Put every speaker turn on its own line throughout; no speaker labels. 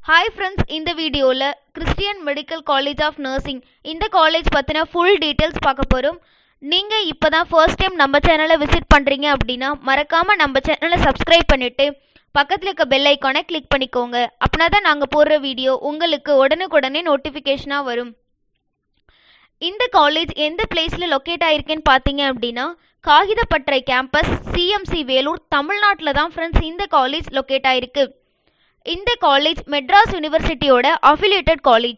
hi friends இந்த வீடியோவில் Christian medical college of nursing இந்த காலேஜ் பற்றின ஃபுல் டீட்டெயில்ஸ் பார்க்க போகிறோம் நீங்கள் இப்போ தான் ஃபர்ஸ்ட் டைம் நம்ம சேனலை விசிட் பண்ணுறீங்க அப்படின்னா மறக்காமல் நம்ம சேனலை சப்ஸ்கிரைப் பண்ணிவிட்டு பக்கத்தில் இருக்க பெல் ஐக்கானை கிளிக் பண்ணிக்கோங்க அப்படின்னா தான் நாங்கள் போடுற வீடியோ உங்களுக்கு உடனுக்குடனே நோட்டிஃபிகேஷனாக வரும் இந்த காலேஜ் எந்த பிளேஸில் லொக்கேட் ஆயிருக்குன்னு பார்த்தீங்க அப்படின்னா காகிதப்பட்டறை கேம்பஸ் சிஎம்சி வேலூர் தமிழ்நாட்டில் தான் ஃப்ரெண்ட்ஸ் இந்த காலேஜ் லொக்கேட் ஆயிருக்கு இந்த காலேஜ் மெட்ராஸ் யூனிவர்சிட்டியோட அஃபிலியேட்டட் காலேஜ்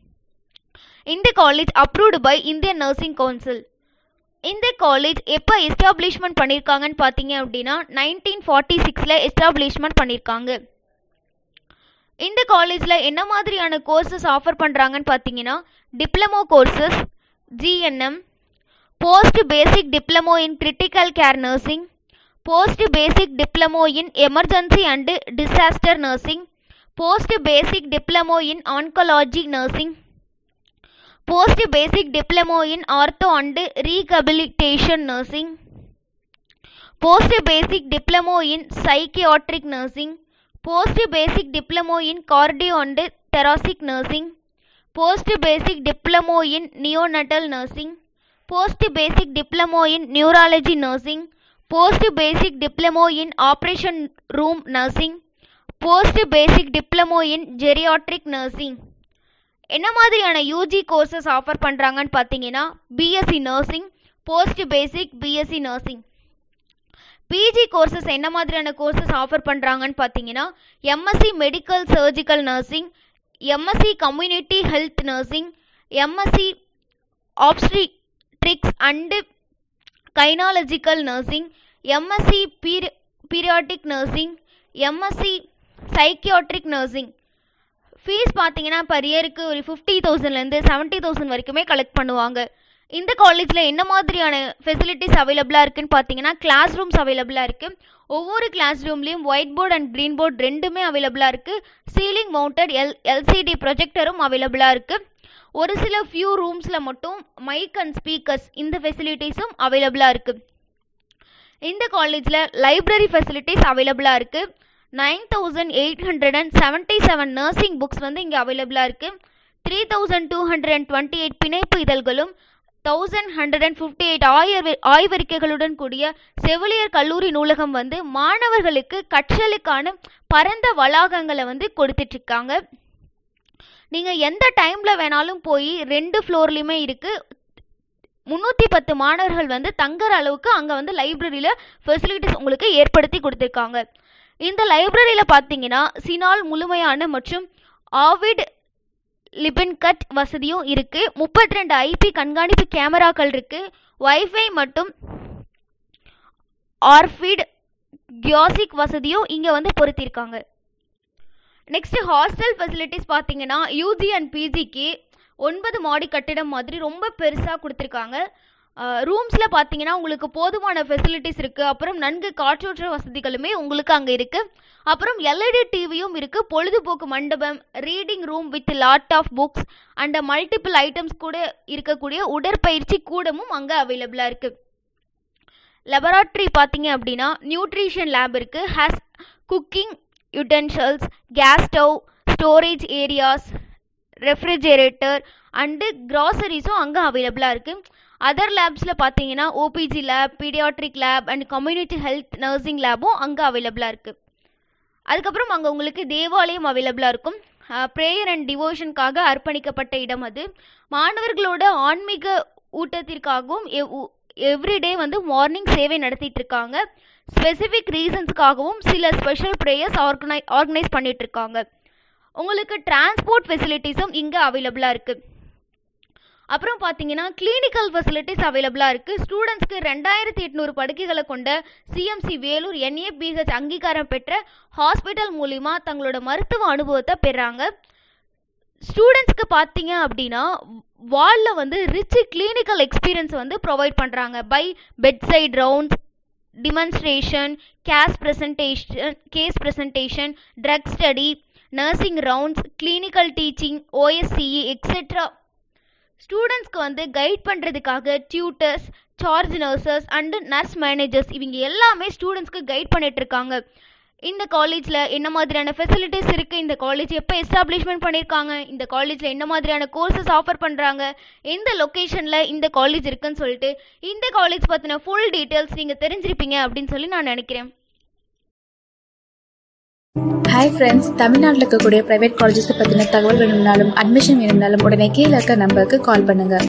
இந்த college approved by Indian nursing council இந்த காலேஜ் எப்போ எஸ்டாப்ளிஷ்மெண்ட் பண்ணியிருக்காங்கன்னு பார்த்தீங்க அப்படின்னா நைன்டீன் ஃபார்ட்டி சிக்ஸில் எஸ்டாப்ளிஷ்மெண்ட் பண்ணியிருக்காங்க இந்த காலேஜில் என்ன மாதிரியான கோர்சஸ் ஆஃபர் பண்ணுறாங்கன்னு பார்த்தீங்கன்னா diploma courses GNM post basic diploma in critical care nursing post basic diploma in emergency and disaster nursing post basic diploma in oncology nursing post basic diploma in ortho and rehabilitation nursing post basic diploma in psychiatric nursing post basic diploma in cardio and thoracic nursing post basic diploma in neonatal nursing post basic diploma in neurology nursing post basic diploma in operation room nursing post basic diploma in geriatric nursing என்ன மாதிரியான UG courses offer பண்ணுறாங்கன்னு பார்த்தீங்கன்னா BSc nursing post basic BSc nursing PG courses என்ன மாதிரியான courses offer பண்ணுறாங்கன்னு பார்த்தீங்கன்னா MSc medical surgical nursing MSc community health nursing MSc obstetrics and gynaecological nursing MSc pedi paediatric nursing MSc psychiatric nursing fees பார்த்தீங்கன்னா per இயருக்கு ஒரு fifty தௌசண்ட்லேருந்து seventy thousand வரைக்குமே collect பண்ணுவாங்க இந்த காலேஜில் என்ன மாதிரியான ஃபெசிலிட்டிஸ் அவைலபிளாக இருக்குன்னு பார்த்தீங்கன்னா கிளாஸ் ரூம்ஸ் அவைலபிளாக இருக்குது ஒவ்வொரு கிளாஸ் ரூம்லேயும் white board and green board ரெண்டுமே அவைலபிளாக இருக்குது சீலிங் மவுண்டட் எல் எல்சிடி ப்ரொஜெக்டரும் அவைலபிளாக இருக்குது ஒரு சில ஃபியூ ரூம்ஸில் மட்டும் மைக் அண்ட் ஸ்பீக்கர்ஸ் இந்த ஃபெசிலிட்டிஸும் அவைலபிளாக இருக்குது இந்த காலேஜில் லைப்ரரி ஃபெசிலிட்டிஸ் அவைலபிளாக இருக்குது nine thousand eight hundred and seventy seven nursing books வந்து இங்கே அவைலபிளாக இருக்குது three thousand two hundred and twenty eight பிணைப்பு இதழ்களும் thousand hundred and fifty eight ஆய்வு ஆய்வறிக்கைகளுடன் கூடிய செவிலியர் கல்லூரி நூலகம் வந்து மாணவர்களுக்கு கற்றலுக்கான பரந்த வளாகங்களை வந்து கொடுத்துட்ருக்காங்க நீங்கள் எந்த டைமில் வேணாலும் போய் ரெண்டு ஃப்ளோர்லேயுமே இருக்குது முந்நூற்றி பத்து மாணவர்கள் வந்து தங்குற அளவுக்கு அங்கே வந்து லைப்ரரியில் ஃபெசிலிட்டிஸ் உங்களுக்கு ஏற்படுத்தி கொடுத்துருக்காங்க இந்த லைப்ரரியில் பார்த்தீங்கன்னா சினால் முழுமையான மற்றும் ஆவிட் லிபின்கட் வசதியும் இருக்குது முப்பத்தி ரெண்டு ஐபி கண்காணிப்பு கேமராக்கள் இருக்குது வைஃபை மற்றும் ஆர்ஃபிட் கியாசிக் வசதியும் இங்கே வந்து பொருத்தியிருக்காங்க நெக்ஸ்ட் ஹாஸ்டல் ஃபெசிலிட்டிஸ் பார்த்தீங்கன்னா யூஜி அண்ட் பிஜிக்கு ஒன்பது மாடி கட்டிடம் மாதிரி ரொம்ப பெருசாக கொடுத்துருக்காங்க ரூம்ஸில் பார்த்தீங்கன்னா உங்களுக்கு போதுமான ஃபெசிலிட்டிஸ் இருக்குது அப்புறம் நன்கு காற்றோட்ட வசதிகளுமே உங்களுக்கு அங்கே இருக்குது அப்புறம் எல்இடி டிவியும் இருக்குது பொழுதுபோக்கு மண்டபம் reading room with lot of books and multiple items கூட இருக்கக்கூடிய உடற்பயிற்சி கூடமும் அங்கே அவைலபிளாக இருக்குது லெபராட்டரி பார்த்தீங்க அப்படின்னா நியூட்ரிஷன் லேப் இருக்குது has cooking utensils gas stove storage areas refrigerator and க்ராசரிஸும் அங்கே அவைலபிளாக இருக்குது அதர் லேப்ஸில் பார்த்தீங்கன்னா OBG lab paediatric lab and community health nursing லேபும் அங்கே அவைலபிளாக இருக்குது அதுக்கப்புறம் அங்கே உங்களுக்கு தேவாலயம் அவைலபிளாக இருக்கும் ப்ரேயர் அண்ட் டிவோஷனுக்காக அர்ப்பணிக்கப்பட்ட இடம் அது மாணவர்களோட ஆன்மீக ஊட்டத்திற்காகவும் எவ்ரிடே வந்து மார்னிங் சேவை நடத்திட்டு இருக்காங்க ஸ்பெசிஃபிக் ரீசன்ஸ்க்காகவும் சில ஸ்பெஷல் ப்ரேயர்ஸ் ஆர்கனை ஆர்கனைஸ் பண்ணிட்டு இருக்காங்க உங்களுக்கு டிரான்ஸ்போர்ட் ஃபெசிலிட்டிஸும் இங்கே அவைலபிளாக இருக்குது அப்புறம் பார்த்தீங்கன்னா கிளினிக்கல் ஃபெசிலிட்டிஸ் அவைலபிளாக இருக்குது ஸ்டூடெண்ட்ஸ்க்கு ரெண்டாயிரத்தி எட்நூறு படுக்கைகளை கொண்ட சிஎம்சி வேலூர் என்ஏபிஹெச் அங்கீகாரம் பெற்ற ஹாஸ்பிட்டல் மூலிமா தங்களோட மருத்துவ அனுபவத்தை பெறாங்க ஸ்டூடெண்ட்ஸ்க்கு பார்த்தீங்க அப்படின்னா வாலில் வந்து ரிச் கிளினிக்கல் எக்ஸ்பீரியன்ஸ் வந்து ப்ரொவைட் பண்ணுறாங்க by bed side rounds demonstration case presentation case presentation drug study nursing rounds clinical teaching OSCE etcetera ஸ்டூடெண்ட்ஸ்க்கு வந்து கைட் பண்ணுறதுக்காக tutors charge nurses and nurse managers இவங்க எல்லாமே ஸ்டூடெண்ட்ஸ்க்கு கைட் பண்ணிட்டு இருக்காங்க இந்த காலேஜில் என்ன மாதிரியான ஃபெசிலிட்டிஸ் இருக்குது இந்த காலேஜ் எப்போ எஸ்டாப்ளிஷ்மெண்ட் பண்ணியிருக்காங்க இந்த காலேஜில் என்ன மாதிரியான கோர்சஸ் ஆஃபர் பண்ணுறாங்க எந்த லொக்கேஷனில் இந்த காலேஜ் இருக்குன்னு சொல்லிட்டு இந்த காலேஜ் பற்றின ஃபுல் டீட்டெயில்ஸ் நீங்கள் தெரிஞ்சிருப்பீங்க அப்படின்னு சொல்லி நான் நினைக்கிறேன்
ஹாய் ஃப்ரெண்ட்ஸ் தமிழ்நாட்டில் இருக்கக்கூடிய பிரைவேட் காலேஜஸ் பற்றின தகவல் வேணும்னாலும் அட்மிஷன் வேணும்னாலும் உடனே கீழே இருக்க நம்பருக்கு கால் பண்ணுங்க